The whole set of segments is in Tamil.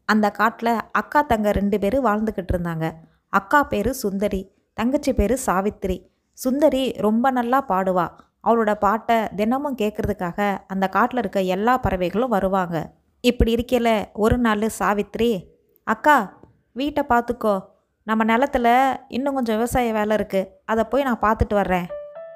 அந்த காட்டில் அக்கா தங்க ரெண்டு பேரும் வாழ்ந்துக்கிட்டு இருந்தாங்க அக்கா பேர் சுந்தரி தங்கச்சி பேர் சாவித்திரி சுந்தரி ரொம்ப நல்லா பாடுவா அவளோட பாட்டை தினமும் கேட்குறதுக்காக அந்த காட்டில் இருக்க எல்லா பறவைகளும் வருவாங்க இப்படி இருக்கையில் ஒரு நாள் சாவித்திரி அக்கா வீட்டை பார்த்துக்கோ நம்ம நிலத்துல இன்னும் கொஞ்சம் விவசாய வேலை இருக்குது அதை போய் நான் பார்த்துட்டு வர்றேன்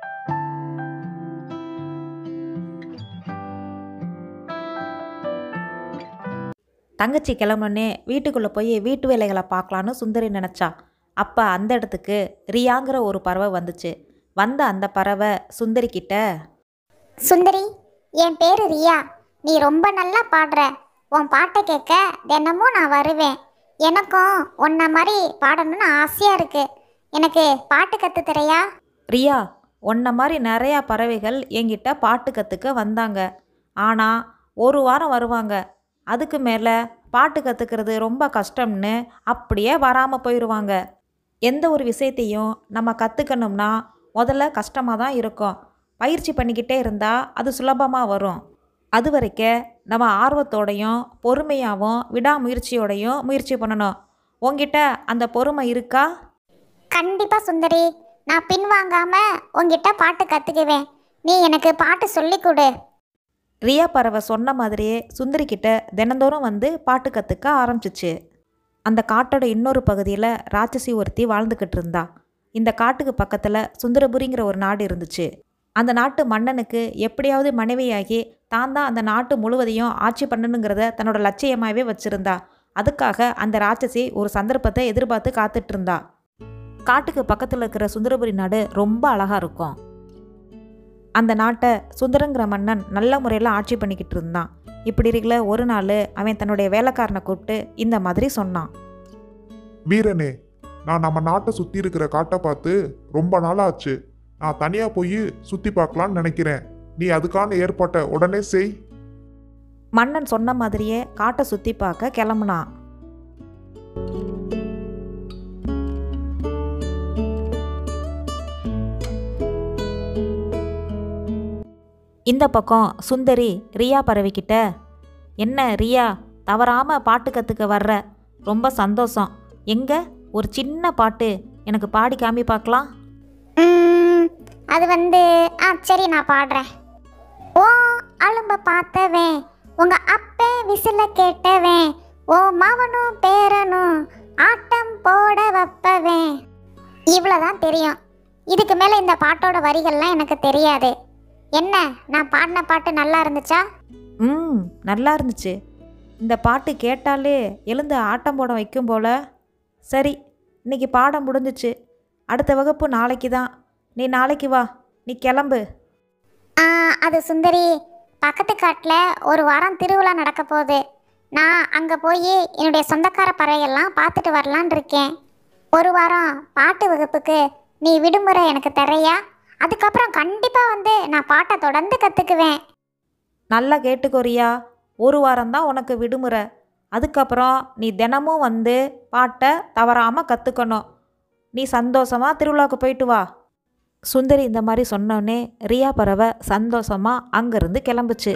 தங்கச்சி கிளம்புனே வீட்டுக்குள்ளே போய் வீட்டு வேலைகளை பார்க்கலான்னு சுந்தரி நினச்சா அப்போ அந்த இடத்துக்கு ரியாங்கிற ஒரு பறவை வந்துச்சு வந்த அந்த பறவை சுந்தரி கிட்ட சுந்தரி என் பேரு ரியா நீ ரொம்ப நல்லா பாடுற உன் பாட்டை கேட்க தினமும் நான் வருவேன் எனக்கும் உன்ன மாதிரி பாடணும்னு ஆசையாக இருக்கு எனக்கு பாட்டு கற்று தரையா ரியா உன்ன மாதிரி நிறையா பறவைகள் என்கிட்ட பாட்டு கற்றுக்க வந்தாங்க ஆனால் ஒரு வாரம் வருவாங்க அதுக்கு மேலே பாட்டு கற்றுக்கிறது ரொம்ப கஷ்டம்னு அப்படியே வராமல் போயிடுவாங்க எந்த ஒரு விஷயத்தையும் நம்ம கற்றுக்கணும்னா முதல்ல கஷ்டமாக தான் இருக்கும் பயிற்சி பண்ணிக்கிட்டே இருந்தால் அது சுலபமாக வரும் அது வரைக்கும் நம்ம ஆர்வத்தோடையும் பொறுமையாகவும் விடாமுயற்சியோடையும் முயற்சி பண்ணணும் உங்ககிட்ட அந்த பொறுமை இருக்கா கண்டிப்பாக சுந்தரி நான் பின்வாங்காம உன்கிட்ட பாட்டு கற்றுக்குவேன் நீ எனக்கு பாட்டு சொல்லிக் கொடு ரியா பறவை சொன்ன மாதிரியே சுந்தரி கிட்ட தினந்தோறும் வந்து பாட்டு கற்றுக்க ஆரம்பிச்சிச்சு அந்த காட்டோட இன்னொரு பகுதியில் ராட்சசி ஒருத்தி வாழ்ந்துக்கிட்டு இருந்தா இந்த காட்டுக்கு பக்கத்தில் சுந்தரபுரிங்கிற ஒரு நாடு இருந்துச்சு அந்த நாட்டு மன்னனுக்கு எப்படியாவது மனைவியாகி தான் தான் அந்த நாட்டு முழுவதையும் ஆட்சி பண்ணணுங்கிறத தன்னோட லட்சியமாகவே வச்சிருந்தா அதுக்காக அந்த ராட்சசி ஒரு சந்தர்ப்பத்தை எதிர்பார்த்து காத்துட்டு இருந்தா காட்டுக்கு பக்கத்தில் இருக்கிற சுந்தரபுரி நாடு ரொம்ப அழகாக இருக்கும் அந்த நாட்டை சுந்தரங்கிற மன்னன் நல்ல முறையில் ஆட்சி பண்ணிக்கிட்டு இருந்தான் இப்படி இருக்கல ஒரு நாள் அவன் தன்னுடைய வேலைக்காரனை கூப்பிட்டு இந்த மாதிரி சொன்னான் வீரனே நான் நம்ம நாட்டை சுற்றி இருக்கிற காட்டை பார்த்து ரொம்ப நாள் ஆச்சு நான் தனியாக போய் சுற்றி பார்க்கலான்னு நினைக்கிறேன் நீ அதுக்கான ஏற்பாட்டை உடனே செய் மன்னன் சொன்ன மாதிரியே காட்டை சுற்றி பார்க்க கிளம்புனான் இந்த பக்கம் சுந்தரி ரியா பறவைக்கிட்ட என்ன ரியா தவறாம பாட்டு கற்றுக்க வர்ற ரொம்ப சந்தோஷம் எங்க ஒரு சின்ன பாட்டு எனக்கு பாடி காமி பார்க்கலாம் ம், அது வந்து ஆ சரி நான் பாடுறேன் ஓ அலும்ப பார்த்தவன் உங்க அப்பே விசில கேட்டவன் ஓ மவனும் பேரனும் ஆட்டம் போட வைப்பவன் இவ்வளோதான் தெரியும் இதுக்கு மேலே இந்த பாட்டோட வரிகள்லாம் எனக்கு தெரியாது என்ன நான் பாடின பாட்டு நல்லா இருந்துச்சா ம் நல்லா இருந்துச்சு இந்த பாட்டு கேட்டாலே எழுந்து ஆட்டம் போட வைக்கும் போல சரி இன்னைக்கு பாடம் முடிஞ்சிச்சு அடுத்த வகுப்பு நாளைக்கு தான் நீ நாளைக்கு வா நீ கிளம்பு ஆ, அது சுந்தரி பக்கத்து காட்டில் ஒரு வாரம் திருவிழா நடக்க போகுது நான் அங்கே போய் என்னுடைய சொந்தக்கார பறவைகள்லாம் பார்த்துட்டு வரலான் இருக்கேன் ஒரு வாரம் பாட்டு வகுப்புக்கு நீ விடுமுறை எனக்கு தரையா அதுக்கப்புறம் கண்டிப்பாக வந்து நான் பாட்டை தொடர்ந்து கற்றுக்குவேன் நல்லா கேட்டுக்கோரியா ஒரு வாரம்தான் உனக்கு விடுமுறை அதுக்கப்புறம் நீ தினமும் வந்து பாட்டை தவறாமல் கற்றுக்கணும் நீ சந்தோஷமாக திருவிழாவுக்கு போயிட்டு வா சுந்தரி இந்த மாதிரி சொன்னோடனே ரியா பறவை சந்தோஷமாக அங்கேருந்து கிளம்புச்சு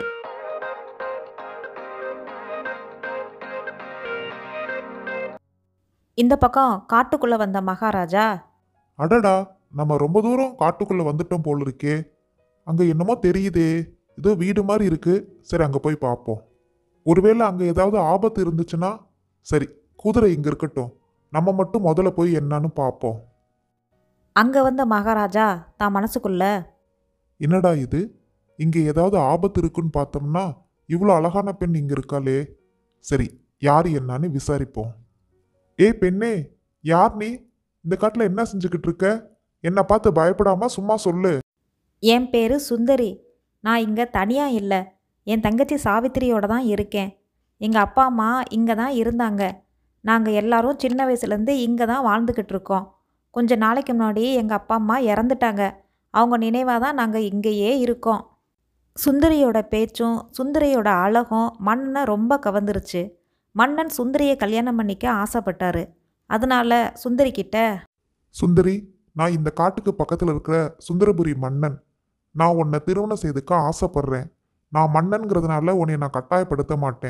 இந்த பக்கம் காட்டுக்குள்ளே வந்த மகாராஜா அடடா நம்ம ரொம்ப தூரம் காட்டுக்குள்ளே வந்துட்டோம் போல இருக்கே அங்கே என்னமோ தெரியுதே ஏதோ வீடு மாதிரி இருக்கு சரி அங்கே போய் பார்ப்போம் ஒருவேளை அங்கே ஏதாவது ஆபத்து இருந்துச்சுன்னா சரி குதிரை இங்கே இருக்கட்டும் நம்ம மட்டும் முதல்ல போய் என்னன்னு பார்ப்போம் அங்கே வந்த மகாராஜா தான் மனசுக்குள்ள என்னடா இது இங்கே ஏதாவது ஆபத்து இருக்குன்னு பார்த்தோம்னா இவ்வளோ அழகான பெண் இங்கே இருக்காளே சரி யார் என்னன்னு விசாரிப்போம் ஏய் பெண்ணே யார் நீ இந்த காட்டில் என்ன செஞ்சுக்கிட்டு இருக்க என்னை பார்த்து பயப்படாம சும்மா சொல்லு என் பேர் சுந்தரி நான் இங்கே தனியாக இல்லை என் தங்கச்சி சாவித்திரியோட தான் இருக்கேன் எங்கள் அப்பா அம்மா இங்கே தான் இருந்தாங்க நாங்கள் எல்லாரும் சின்ன வயசுலேருந்து இங்கே தான் வாழ்ந்துக்கிட்டு இருக்கோம் கொஞ்ச நாளைக்கு முன்னாடி எங்கள் அப்பா அம்மா இறந்துட்டாங்க அவங்க நினைவாக தான் நாங்கள் இங்கேயே இருக்கோம் சுந்தரியோட பேச்சும் சுந்தரியோட அழகும் மன்னனை ரொம்ப கவர்ந்துருச்சு மன்னன் சுந்தரியை கல்யாணம் பண்ணிக்க ஆசைப்பட்டாரு அதனால சுந்தரி கிட்ட சுந்தரி நான் இந்த காட்டுக்கு பக்கத்தில் இருக்கிற சுந்தரபுரி மன்னன் நான் உன்னை திருமணம் செய்துக்க ஆசைப்படுறேன் நான் மன்னன்கிறதுனால உன்னை நான் கட்டாயப்படுத்த மாட்டேன்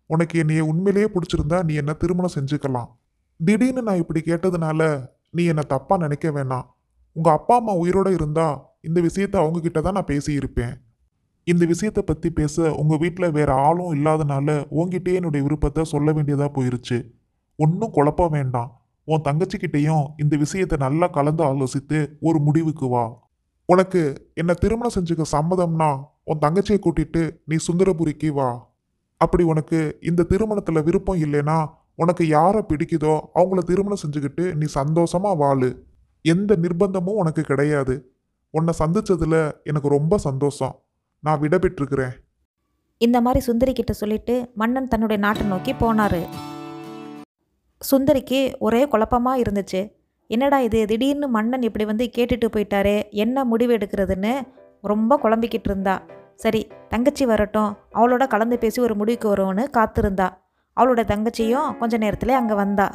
உனக்கு என்னைய உண்மையிலேயே பிடிச்சிருந்தா நீ என்ன திருமணம் செஞ்சுக்கலாம் திடீர்னு நான் இப்படி கேட்டதுனால நீ என்னை தப்பா நினைக்க வேணாம் உங்க அப்பா அம்மா உயிரோட இருந்தா இந்த விஷயத்த அவங்க கிட்ட தான் நான் பேசியிருப்பேன் இந்த விஷயத்தை பத்தி பேச உங்க வீட்டில் வேற ஆளும் இல்லாதனால உன்கிட்டயே என்னுடைய விருப்பத்தை சொல்ல வேண்டியதா போயிருச்சு ஒன்றும் குழப்பம் வேண்டாம் உன் தங்கச்சிக்கிட்டேயும் இந்த விஷயத்தை நல்லா கலந்து ஆலோசித்து ஒரு முடிவுக்கு வா உனக்கு என்ன திருமணம் செஞ்சுக்க சம்மதம்னா உன் தங்கச்சியை கூட்டிட்டு நீ சுந்தரபுரிக்கு வா அப்படி உனக்கு இந்த திருமணத்துல விருப்பம் இல்லைன்னா உனக்கு யாரை பிடிக்குதோ அவங்கள திருமணம் செஞ்சுக்கிட்டு நீ சந்தோஷமா வாழு எந்த நிர்பந்தமும் உனக்கு கிடையாது உன்னை சந்திச்சதுல எனக்கு ரொம்ப சந்தோஷம் நான் விடப்பெற்றிருக்கிறேன் இந்த மாதிரி சுந்தரி கிட்ட சொல்லிட்டு மன்னன் தன்னுடைய நாட்டை நோக்கி போனாரு சுந்தரிக்கு ஒரே குழப்பமா இருந்துச்சு என்னடா இது திடீர்னு மன்னன் இப்படி வந்து கேட்டுட்டு போயிட்டாரே என்ன முடிவு எடுக்கிறதுன்னு ரொம்ப குழம்பிக்கிட்டு இருந்தா சரி தங்கச்சி வரட்டும் அவளோட கலந்து பேசி ஒரு முடிவுக்கு வரும்னு காத்திருந்தா அவளோட தங்கச்சியும் கொஞ்ச நேரத்துல அங்கே வந்தா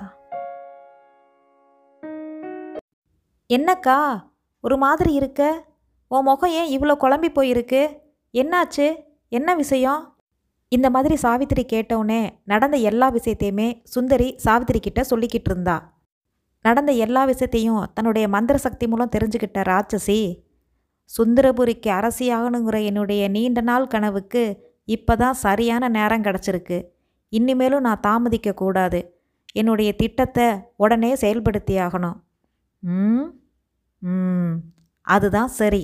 என்னக்கா ஒரு மாதிரி இருக்க உன் முகம் ஏன் இவ்வளோ குழம்பி போயிருக்கு என்னாச்சு என்ன விஷயம் இந்த மாதிரி சாவித்திரி கேட்டவுடனே நடந்த எல்லா விஷயத்தையுமே சுந்தரி சாவித்திரி கிட்ட சொல்லிக்கிட்டு இருந்தா நடந்த எல்லா விஷயத்தையும் தன்னுடைய மந்திர சக்தி மூலம் தெரிஞ்சுக்கிட்ட ராட்சசி சுந்தரபுரிக்கு அரசியாகணுங்கிற என்னுடைய நீண்ட நாள் கனவுக்கு இப்பதான் சரியான நேரம் கிடச்சிருக்கு இனிமேலும் நான் தாமதிக்க கூடாது என்னுடைய திட்டத்தை உடனே செயல்படுத்தி ஆகணும் ம் ம் அதுதான் சரி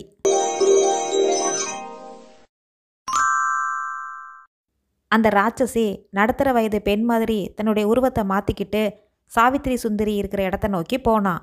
அந்த ராட்சசி நடுத்தர வயது பெண் மாதிரி தன்னுடைய உருவத்தை மாத்திக்கிட்டு சாவித்திரி சுந்தரி இருக்கிற இடத்த நோக்கி போனான்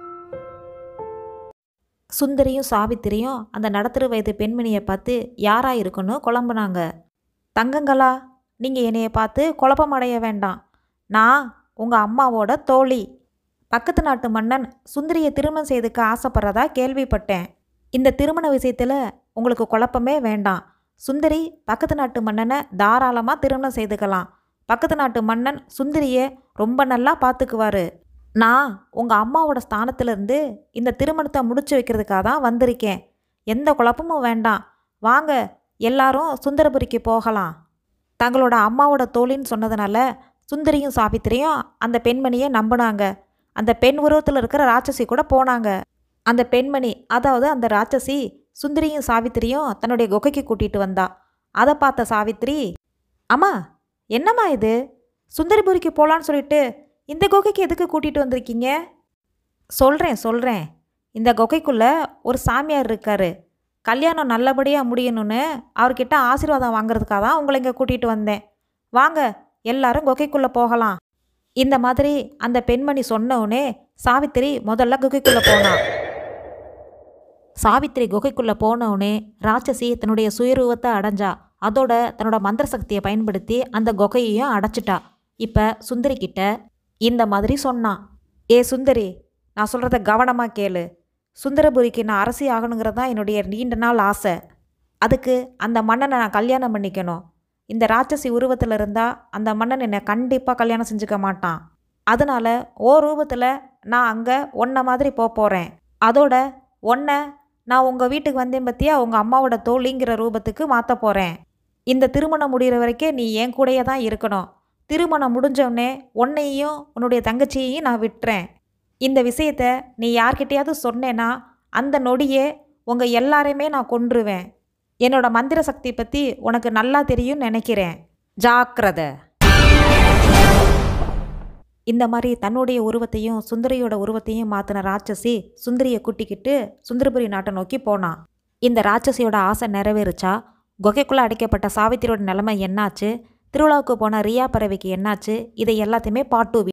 சுந்தரியும் சாவித்திரியும் அந்த நடுத்தர வயது பெண்மணியை பார்த்து யாரா இருக்குன்னு குழம்புனாங்க தங்கங்களா நீங்கள் என்னைய பார்த்து குழப்பமடைய வேண்டாம் நான் உங்கள் அம்மாவோட தோழி பக்கத்து நாட்டு மன்னன் சுந்தரியை திருமணம் செய்துக்க ஆசைப்படுறதா கேள்விப்பட்டேன் இந்த திருமண விஷயத்தில் உங்களுக்கு குழப்பமே வேண்டாம் சுந்தரி பக்கத்து நாட்டு மன்னனை தாராளமாக திருமணம் செய்துக்கலாம் பக்கத்து நாட்டு மன்னன் சுந்தரியை ரொம்ப நல்லா பார்த்துக்குவாரு நான் உங்கள் அம்மாவோட ஸ்தானத்திலிருந்து இந்த திருமணத்தை முடிச்சு வைக்கிறதுக்காக தான் வந்திருக்கேன் எந்த குழப்பமும் வேண்டாம் வாங்க எல்லாரும் சுந்தரபுரிக்கு போகலாம் தங்களோட அம்மாவோட தோழின்னு சொன்னதுனால சுந்தரியும் சாவித்திரியும் அந்த பெண்மணியை நம்பினாங்க அந்த பெண் உருவத்தில் இருக்கிற ராட்சசி கூட போனாங்க அந்த பெண்மணி அதாவது அந்த ராட்சசி சுந்தரியும் சாவித்திரியும் தன்னுடைய குகைக்கு கூட்டிட்டு வந்தா அதை பார்த்த சாவித்திரி அம்மா என்னம்மா இது சுந்தரிபுரிக்கு போகலான்னு சொல்லிட்டு இந்த குகைக்கு எதுக்கு கூட்டிகிட்டு வந்திருக்கீங்க சொல்கிறேன் சொல்கிறேன் இந்த குகைக்குள்ளே ஒரு சாமியார் இருக்காரு கல்யாணம் நல்லபடியாக முடியணும்னு அவர்கிட்ட ஆசீர்வாதம் வாங்குறதுக்காக தான் உங்களை இங்கே கூட்டிகிட்டு வந்தேன் வாங்க எல்லாரும் குகைக்குள்ளே போகலாம் இந்த மாதிரி அந்த பெண்மணி சொன்னவுடனே சாவித்திரி முதல்ல குகைக்குள்ளே போனான் சாவித்திரி குகைக்குள்ளே போனவுடனே ராட்சசி தன்னுடைய சுயரூபத்தை அடைஞ்சா அதோட தன்னோட மந்திர சக்தியை பயன்படுத்தி அந்த குகையையும் அடைச்சிட்டா இப்போ சுந்தரி கிட்ட இந்த மாதிரி சொன்னான் ஏ சுந்தரி நான் சொல்கிறத கவனமாக கேளு சுந்தரபுரிக்கு நான் அரசி ஆகணுங்கிறது தான் என்னுடைய நீண்ட நாள் ஆசை அதுக்கு அந்த மன்னனை நான் கல்யாணம் பண்ணிக்கணும் இந்த ராட்சசி உருவத்தில் இருந்தால் அந்த மன்னன் என்னை கண்டிப்பாக கல்யாணம் செஞ்சுக்க மாட்டான் அதனால ஓ ரூபத்தில் நான் அங்கே ஒன்றை மாதிரி போக போகிறேன் அதோட ஒன்றை நான் உங்கள் வீட்டுக்கு வந்தேன் பற்றியா உங்கள் அம்மாவோட தோழிங்கிற ரூபத்துக்கு மாற்ற போகிறேன் இந்த திருமணம் முடிகிற வரைக்கும் நீ என் கூடயே தான் இருக்கணும் திருமணம் முடிஞ்சோடனே உன்னையும் உன்னுடைய தங்கச்சியையும் நான் விட்டுறேன் இந்த விஷயத்த நீ யார்கிட்டயாவது சொன்னேன்னா அந்த நொடியே உங்கள் எல்லாரையுமே நான் கொன்றுவேன் என்னோட மந்திர சக்தி பற்றி உனக்கு நல்லா தெரியும்னு நினைக்கிறேன் ஜாக்கிரதை இந்த மாதிரி தன்னுடைய உருவத்தையும் சுந்தரியோட உருவத்தையும் மாற்றின ராட்சசி சுந்தரியை கூட்டிக்கிட்டு சுந்தரபுரி நாட்டை நோக்கி போனான் இந்த ராட்சசியோட ஆசை நிறைவேறுச்சா குகைக்குள்ளே அடைக்கப்பட்ட சாவித்திரியோட நிலைமை என்னாச்சு திருவிழாவுக்கு போன ரியா பறவைக்கு என்னாச்சு இதை எல்லாத்தையுமே பாட்டு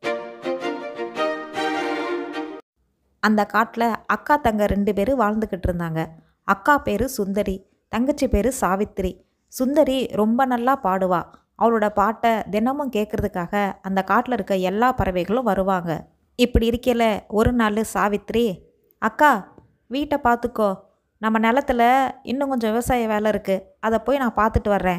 அந்த காட்டில் அக்கா தங்க ரெண்டு பேர் வாழ்ந்துக்கிட்டு இருந்தாங்க அக்கா பேர் சுந்தரி தங்கச்சி பேர் சாவித்திரி சுந்தரி ரொம்ப நல்லா பாடுவா அவளோட பாட்டை தினமும் கேட்குறதுக்காக அந்த காட்டில் இருக்க எல்லா பறவைகளும் வருவாங்க இப்படி இருக்கையில் ஒரு நாள் சாவித்திரி அக்கா வீட்டை பார்த்துக்கோ நம்ம நிலத்துல இன்னும் கொஞ்சம் விவசாய வேலை இருக்குது அதை போய் நான் பார்த்துட்டு வர்றேன்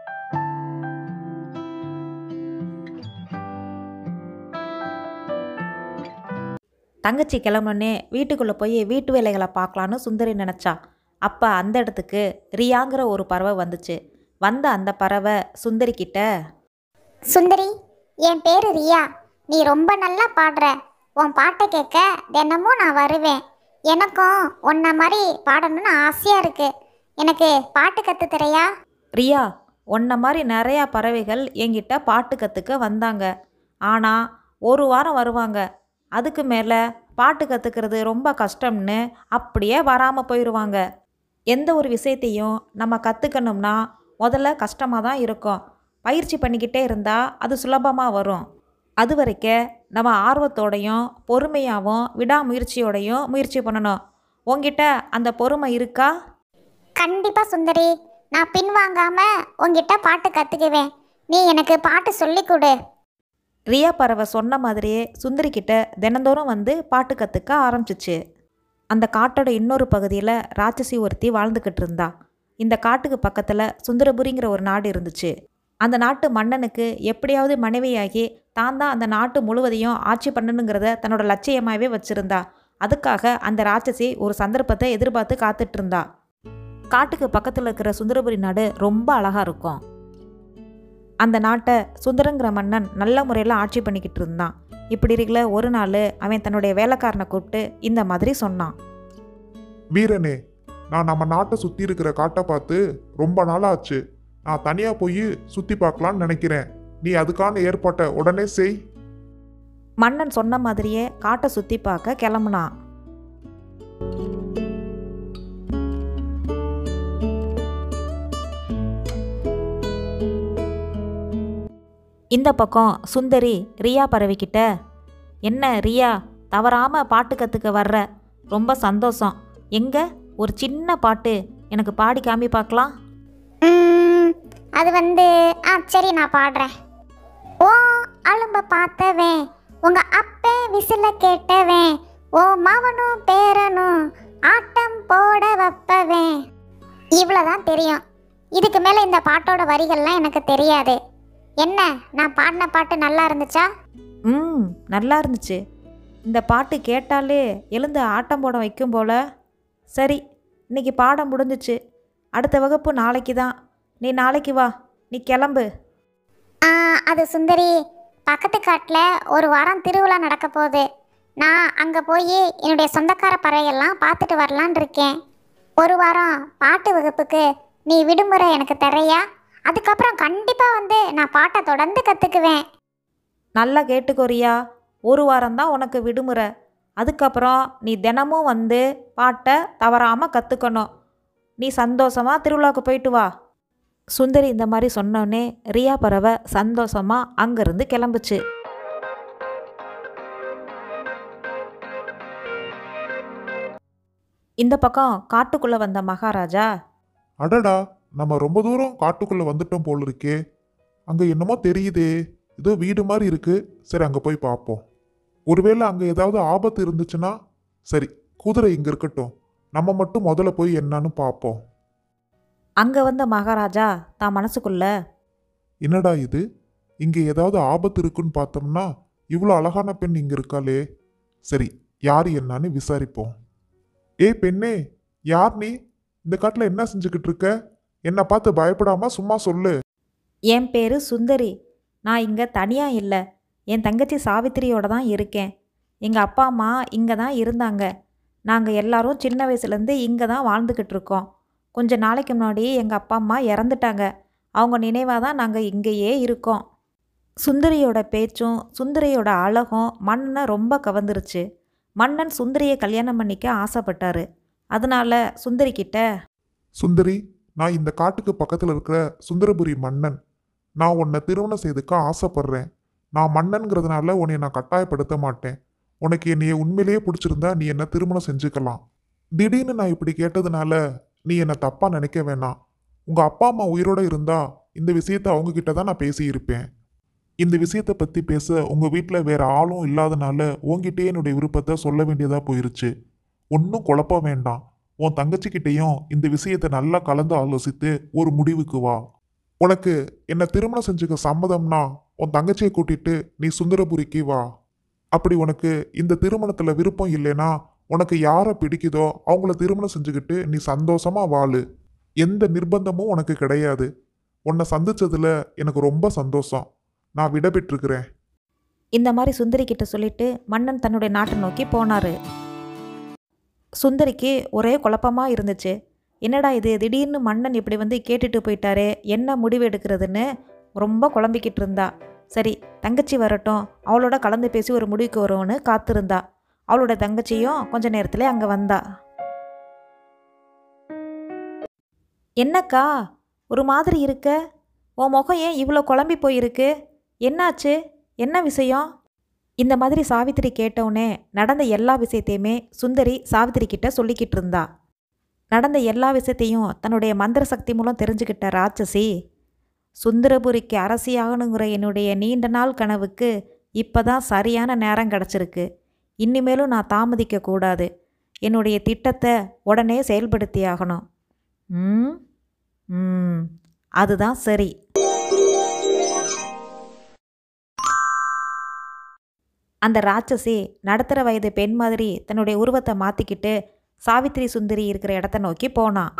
தங்கச்சி கிளம்புனே வீட்டுக்குள்ளே போய் வீட்டு வேலைகளை பார்க்கலான்னு சுந்தரி நினச்சா அப்போ அந்த இடத்துக்கு ரியாங்கிற ஒரு பறவை வந்துச்சு வந்த அந்த பறவை சுந்தரி கிட்ட சுந்தரி என் பேரு ரியா நீ ரொம்ப நல்லா பாடுற உன் பாட்டை கேட்க தினமும் நான் வருவேன் எனக்கும் உன்ன மாதிரி பாடணும்னு ஆசையாக இருக்கு எனக்கு பாட்டு கற்று தரையா ரியா உன்ன மாதிரி நிறையா பறவைகள் என்கிட்ட பாட்டு கற்றுக்க வந்தாங்க ஆனால் ஒரு வாரம் வருவாங்க அதுக்கு மேலே பாட்டு கற்றுக்கிறது ரொம்ப கஷ்டம்னு அப்படியே வராமல் போயிடுவாங்க எந்த ஒரு விஷயத்தையும் நம்ம கற்றுக்கணும்னா முதல்ல கஷ்டமாக தான் இருக்கும் பயிற்சி பண்ணிக்கிட்டே இருந்தால் அது சுலபமாக வரும் அது வரைக்கும் நம்ம ஆர்வத்தோடையும் பொறுமையாகவும் விடாமுயற்சியோடையும் முயற்சி பண்ணணும் உங்ககிட்ட அந்த பொறுமை இருக்கா கண்டிப்பாக சுந்தரி நான் பின்வாங்காம உன்கிட்ட பாட்டு கற்றுக்குவேன் நீ எனக்கு பாட்டு சொல்லிக் கொடு ரியா பறவை சொன்ன மாதிரியே சுந்தரி கிட்ட தினந்தோறும் வந்து பாட்டு கற்றுக்க ஆரம்பிச்சிச்சு அந்த காட்டோட இன்னொரு பகுதியில் ராட்சசி ஒருத்தி வாழ்ந்துக்கிட்டு இருந்தா இந்த காட்டுக்கு பக்கத்தில் சுந்தரபுரிங்கிற ஒரு நாடு இருந்துச்சு அந்த நாட்டு மன்னனுக்கு எப்படியாவது மனைவியாகி தான் தான் அந்த நாட்டு முழுவதையும் ஆட்சி பண்ணணுங்கிறத தன்னோட லட்சியமாகவே வச்சுருந்தா அதுக்காக அந்த ராட்சசி ஒரு சந்தர்ப்பத்தை எதிர்பார்த்து காத்துட்டு இருந்தா காட்டுக்கு பக்கத்தில் இருக்கிற சுந்தரபுரி நாடு ரொம்ப அழகாக இருக்கும் அந்த நாட்டை சுந்தரங்கிற மன்னன் நல்ல முறையில் ஆட்சி பண்ணிக்கிட்டு இருந்தான் இப்படி இருக்கல ஒரு நாள் அவன் தன்னுடைய வேலைக்காரனை கூப்பிட்டு இந்த மாதிரி சொன்னான் வீரனே நான் நம்ம நாட்டை சுற்றி இருக்கிற காட்டை பார்த்து ரொம்ப நாள் ஆச்சு நான் தனியாக போய் சுற்றி பார்க்கலான்னு நினைக்கிறேன் நீ அதுக்கான ஏற்பாட்டை உடனே செய் மன்னன் சொன்ன மாதிரியே காட்டை சுற்றி பார்க்க கிளம்புனான் இந்த பக்கம் சுந்தரி ரியா பறவைக்கிட்ட என்ன ரியா தவறாமல் பாட்டு கற்றுக்க வர்ற ரொம்ப சந்தோஷம் எங்க ஒரு சின்ன பாட்டு எனக்கு பாடி காமி பார்க்கலாம் ம், அது வந்து ஆ சரி நான் பாடுறேன் ஓ அலும்ப பார்த்தவன் உங்க அப்பே விசில கேட்டவன் ஓ மவனும் பேரனும் ஆட்டம் போட வைப்பவன் இவ்வளோதான் தெரியும் இதுக்கு மேலே இந்த பாட்டோட வரிகள்லாம் எனக்கு தெரியாது என்ன நான் பாடின பாட்டு நல்லா இருந்துச்சா ம் நல்லா இருந்துச்சு இந்த பாட்டு கேட்டாலே எழுந்து ஆட்டம் போட வைக்கும் போல சரி இன்னைக்கு பாடம் முடிஞ்சிச்சு அடுத்த வகுப்பு நாளைக்கு தான் நீ நாளைக்கு வா நீ கிளம்பு ஆ, அது சுந்தரி பக்கத்து காட்டில் ஒரு வாரம் திருவிழா நடக்க போகுது நான் அங்கே போய் என்னுடைய சொந்தக்கார பறவைகள்லாம் பார்த்துட்டு வரலான் இருக்கேன் ஒரு வாரம் பாட்டு வகுப்புக்கு நீ விடுமுறை எனக்கு தரையா அதுக்கப்புறம் கண்டிப்பாக வந்து நான் பாட்டை தொடர்ந்து கற்றுக்குவேன் நல்லா கேட்டுக்கோரியா ஒரு வாரம்தான் உனக்கு விடுமுறை அதுக்கப்புறம் நீ தினமும் வந்து பாட்டை தவறாமல் கற்றுக்கணும் நீ சந்தோஷமாக திருவிழாவுக்கு போயிட்டு வா சுந்தரி இந்த மாதிரி சொன்னோன்னே ரியா பறவை சந்தோஷமாக அங்கேருந்து கிளம்புச்சு இந்த பக்கம் காட்டுக்குள்ளே வந்த மகாராஜா அடடா நம்ம ரொம்ப தூரம் காட்டுக்குள்ளே வந்துட்டோம் போல் இருக்கே அங்கே என்னமோ தெரியுதே ஏதோ வீடு மாதிரி இருக்கு சரி அங்கே போய் பார்ப்போம் ஒருவேளை அங்கே ஏதாவது ஆபத்து இருந்துச்சுன்னா சரி குதிரை இங்கே இருக்கட்டும் நம்ம மட்டும் முதல்ல போய் என்னன்னு பார்ப்போம் அங்கே வந்த மகாராஜா தான் மனசுக்குள்ள என்னடா இது இங்கே ஏதாவது ஆபத்து இருக்குன்னு பார்த்தோம்னா இவ்வளோ அழகான பெண் இங்கே இருக்காளே சரி யார் என்னன்னு விசாரிப்போம் ஏய் பெண்ணே யார் நீ இந்த காட்டில் என்ன செஞ்சுக்கிட்டு இருக்க என்னை பார்த்து பயப்படாம சும்மா சொல்லு என் பேர் சுந்தரி நான் இங்கே தனியாக இல்லை என் தங்கச்சி சாவித்திரியோட தான் இருக்கேன் எங்கள் அப்பா அம்மா இங்கே தான் இருந்தாங்க நாங்கள் எல்லாரும் சின்ன வயசுலேருந்து இங்கே தான் வாழ்ந்துக்கிட்டு இருக்கோம் கொஞ்ச நாளைக்கு முன்னாடி எங்கள் அப்பா அம்மா இறந்துட்டாங்க அவங்க நினைவாக தான் நாங்கள் இங்கேயே இருக்கோம் சுந்தரியோட பேச்சும் சுந்தரியோட அழகும் மன்னனை ரொம்ப கவர்ந்துருச்சு மன்னன் சுந்தரியை கல்யாணம் பண்ணிக்க ஆசைப்பட்டாரு அதனால சுந்தரி கிட்ட சுந்தரி நான் இந்த காட்டுக்கு பக்கத்தில் இருக்கிற சுந்தரபுரி மன்னன் நான் உன்னை திருமணம் செய்துக்க ஆசைப்படுறேன் நான் மன்னன்கிறதுனால உன்னை நான் கட்டாயப்படுத்த மாட்டேன் உனக்கு என்னைய உண்மையிலேயே பிடிச்சிருந்தா நீ என்ன திருமணம் செஞ்சுக்கலாம் திடீர்னு நான் இப்படி கேட்டதுனால நீ என்னை தப்பா நினைக்க வேணாம் உங்க அப்பா அம்மா உயிரோட இருந்தா இந்த விஷயத்த அவங்க கிட்ட தான் நான் பேசியிருப்பேன் இந்த விஷயத்தை பத்தி பேச உங்க வீட்டில் வேற ஆளும் இல்லாதனால உன்கிட்டயே என்னுடைய விருப்பத்தை சொல்ல வேண்டியதா போயிருச்சு ஒன்றும் குழப்ப வேண்டாம் உன் தங்கச்சிக்கிட்டேயும் இந்த விஷயத்தை நல்லா கலந்து ஆலோசித்து ஒரு முடிவுக்கு வா உனக்கு என்ன திருமணம் செஞ்சுக்க சம்மதம்னா உன் தங்கச்சியை கூட்டிட்டு நீ சுந்தரபுரிக்கு வா அப்படி உனக்கு இந்த திருமணத்துல விருப்பம் இல்லைனா உனக்கு யாரை பிடிக்குதோ அவங்கள திருமணம் செஞ்சுக்கிட்டு நீ சந்தோஷமா வாழு எந்த நிர்பந்தமும் உனக்கு கிடையாது உன்னை சந்திச்சதுல எனக்கு ரொம்ப சந்தோஷம் நான் விட பெற்றிருக்கிறேன் இந்த மாதிரி சுந்தரி கிட்ட சொல்லிட்டு மன்னன் தன்னுடைய நாட்டை நோக்கி போனார் சுந்தரிக்கு ஒரே குழப்பமா இருந்துச்சு என்னடா இது திடீர்னு மன்னன் இப்படி வந்து கேட்டுட்டு போயிட்டாரே என்ன முடிவு எடுக்கிறதுன்னு ரொம்ப குழம்பிக்கிட்டு இருந்தா சரி தங்கச்சி வரட்டும் அவளோட கலந்து பேசி ஒரு முடிவுக்கு வரும்னு காத்திருந்தா அவளோட தங்கச்சியும் கொஞ்ச நேரத்துல அங்கே வந்தா என்னக்கா ஒரு மாதிரி இருக்க உன் முகம் ஏன் இவ்வளோ குழம்பி போயிருக்கு என்னாச்சு என்ன விஷயம் இந்த மாதிரி சாவித்திரி கேட்டவுடனே நடந்த எல்லா விஷயத்தையுமே சுந்தரி சாவித்திரி கிட்ட சொல்லிக்கிட்டு இருந்தா நடந்த எல்லா விஷயத்தையும் தன்னுடைய மந்திர சக்தி மூலம் தெரிஞ்சுக்கிட்ட ராட்சசி சுந்தரபுரிக்கு அரசியாகணுங்கிற என்னுடைய நீண்ட நாள் கனவுக்கு இப்போ தான் சரியான நேரம் கிடச்சிருக்கு இனிமேலும் நான் தாமதிக்க கூடாது என்னுடைய திட்டத்தை உடனே செயல்படுத்தி ஆகணும் ம் ம் அதுதான் சரி அந்த ராட்சசி நடுத்தர வயது பெண் மாதிரி தன்னுடைய உருவத்தை மாற்றிக்கிட்டு சாவித்திரி சுந்தரி இருக்கிற இடத்த நோக்கி போனான்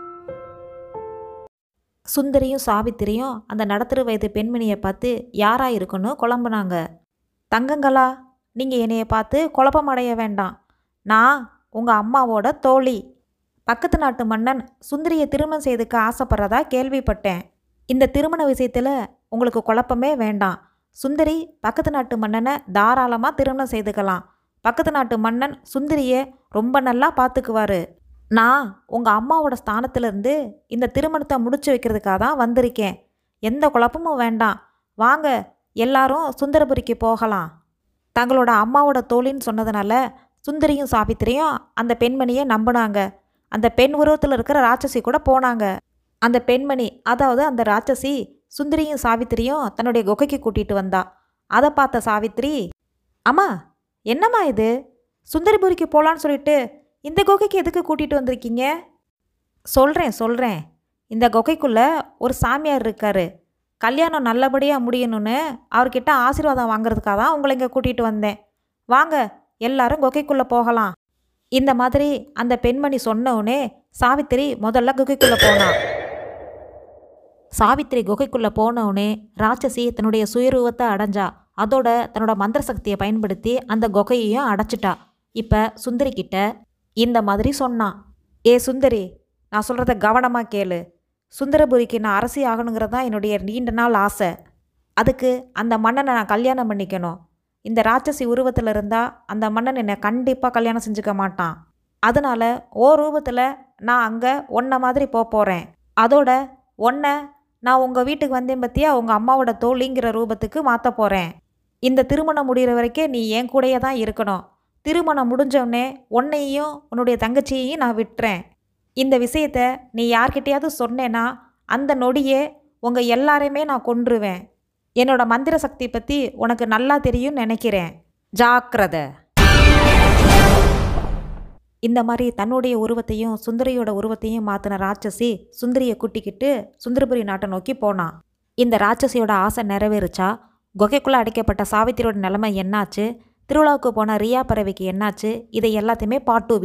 சுந்தரியும் சாவித்திரியும் அந்த நடுத்தர வயது பெண்மணியை பார்த்து யாரா இருக்குன்னு குழம்புனாங்க தங்கங்களா நீங்கள் என்னைய பார்த்து குழப்பமடைய வேண்டாம் நான் உங்கள் அம்மாவோட தோழி பக்கத்து நாட்டு மன்னன் சுந்தரியை திருமணம் செய்துக்க ஆசைப்படுறதா கேள்விப்பட்டேன் இந்த திருமண விஷயத்தில் உங்களுக்கு குழப்பமே வேண்டாம் சுந்தரி பக்கத்து நாட்டு மன்னனை தாராளமாக திருமணம் செய்துக்கலாம் பக்கத்து நாட்டு மன்னன் சுந்தரியை ரொம்ப நல்லா பார்த்துக்குவாரு நான் உங்கள் அம்மாவோட ஸ்தானத்திலிருந்து இந்த திருமணத்தை முடிச்சு வைக்கிறதுக்காக தான் வந்திருக்கேன் எந்த குழப்பமும் வேண்டாம் வாங்க எல்லாரும் சுந்தரபுரிக்கு போகலாம் தங்களோட அம்மாவோட தோழின்னு சொன்னதுனால சுந்தரியும் சாவித்திரியும் அந்த பெண்மணியை நம்பினாங்க அந்த பெண் உருவத்தில் இருக்கிற ராட்சசி கூட போனாங்க அந்த பெண்மணி அதாவது அந்த ராட்சசி சுந்தரியும் சாவித்திரியும் தன்னுடைய குகைக்கு கூட்டிகிட்டு வந்தா அதை பார்த்த சாவித்திரி அம்மா என்னம்மா இது சுந்தரிபுரிக்கு போகலான்னு சொல்லிட்டு இந்த குகைக்கு எதுக்கு கூட்டிகிட்டு வந்திருக்கீங்க சொல்கிறேன் சொல்கிறேன் இந்த குகைக்குள்ளே ஒரு சாமியார் இருக்கார் கல்யாணம் நல்லபடியாக முடியணும்னு அவர்கிட்ட ஆசீர்வாதம் வாங்குறதுக்காக தான் உங்களை இங்கே கூட்டிகிட்டு வந்தேன் வாங்க எல்லாரும் குகைக்குள்ளே போகலாம் இந்த மாதிரி அந்த பெண்மணி சொன்னவுடனே சாவித்திரி முதல்ல குகைக்குள்ளே போனான் சாவித்திரி குகைக்குள்ளே போனவுடனே ராட்சசி தன்னுடைய சுயரூபத்தை அடைஞ்சா அதோட தன்னோட மந்திர சக்தியை பயன்படுத்தி அந்த குகையையும் அடைச்சிட்டா இப்போ சுந்தரி கிட்ட இந்த மாதிரி சொன்னான் ஏ சுந்தரி நான் சொல்கிறத கவனமாக கேளு சுந்தரபுரிக்கு நான் அரசி ஆகணுங்கிறது தான் என்னுடைய நீண்ட நாள் ஆசை அதுக்கு அந்த மன்னனை நான் கல்யாணம் பண்ணிக்கணும் இந்த ராட்சசி உருவத்தில் இருந்தால் அந்த மன்னன் என்னை கண்டிப்பாக கல்யாணம் செஞ்சுக்க மாட்டான் அதனால் ஓ ரூபத்தில் நான் அங்கே ஒன்றை மாதிரி போக போகிறேன் அதோட ஒன்றை நான் உங்கள் வீட்டுக்கு வந்தேன் பற்றியா உங்கள் அம்மாவோட தோழிங்கிற ரூபத்துக்கு மாற்ற போகிறேன் இந்த திருமணம் முடிகிற வரைக்கும் நீ என் கூடயே தான் இருக்கணும் திருமணம் முடிஞ்சோடனே உன்னையும் உன்னுடைய தங்கச்சியையும் நான் விட்டுறேன் இந்த விஷயத்த நீ யார்கிட்டயாவது சொன்னேன்னா அந்த நொடியே உங்கள் எல்லாரையுமே நான் கொன்றுவேன் என்னோட மந்திர சக்தி பற்றி உனக்கு நல்லா தெரியும்னு நினைக்கிறேன் ஜாக்கிரதை இந்த மாதிரி தன்னுடைய உருவத்தையும் சுந்தரியோட உருவத்தையும் மாற்றின ராட்சசி சுந்தரியை கூட்டிக்கிட்டு சுந்தரபுரி நாட்டை நோக்கி போனான் இந்த ராட்சசியோட ஆசை நிறைவேறுச்சா குகைக்குள்ளே அடைக்கப்பட்ட சாவித்திரியோட நிலைமை என்னாச்சு திருவிழாவுக்கு போன ரியா பறவைக்கு என்னாச்சு இதை எல்லாத்தையுமே பாட்டு